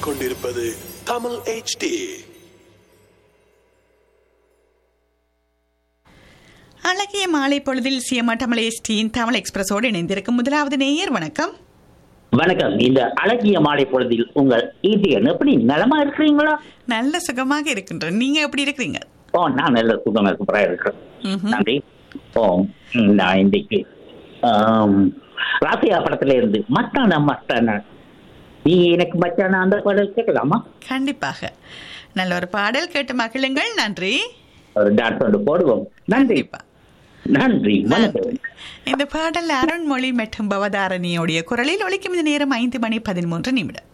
கேட்டுக்கொண்டிருப்பது தமிழ் HD அழகிய மாலை பொழுதில் சிஎம்ஆ தமிழ் எஸ்டியின் தமிழ் எக்ஸ்பிரஸோடு இணைந்திருக்கும் முதலாவது நேயர் வணக்கம் வணக்கம் இந்த அழகிய மாலை பொழுதில் உங்கள் ஈட்டியன் எப்படி நலமா இருக்கிறீங்களா நல்ல சுகமாக இருக்கின்றோம் நீங்க எப்படி இருக்கிறீங்க ஓ நான் நல்ல சுகமா சூப்பரா இருக்கிறேன் ம்ஹும். நன்றி ஓ ம், நான் இன்றைக்கு ஆம், ராசியா படத்துல இருந்து மத்தான மத்தான நீ எனக்கு மச்சான அந்த பாடல் கேட்கலாமா கண்டிப்பாக நல்ல ஒரு பாடல் கேட்டு மகிழுங்கள் நன்றி ஒரு டான்ஸ் ஒன்று போடுவோம் நன்றி கண்டிப்பா நன்றி வணக்கம் நன்றி. இந்த பாடல் அருண்மொழி மற்றும் பவதாரணியோடைய குரலில் ஒலிக்கும் இந்த நேரம் ஐந்து மணி பதிமூன்று நிமிடம்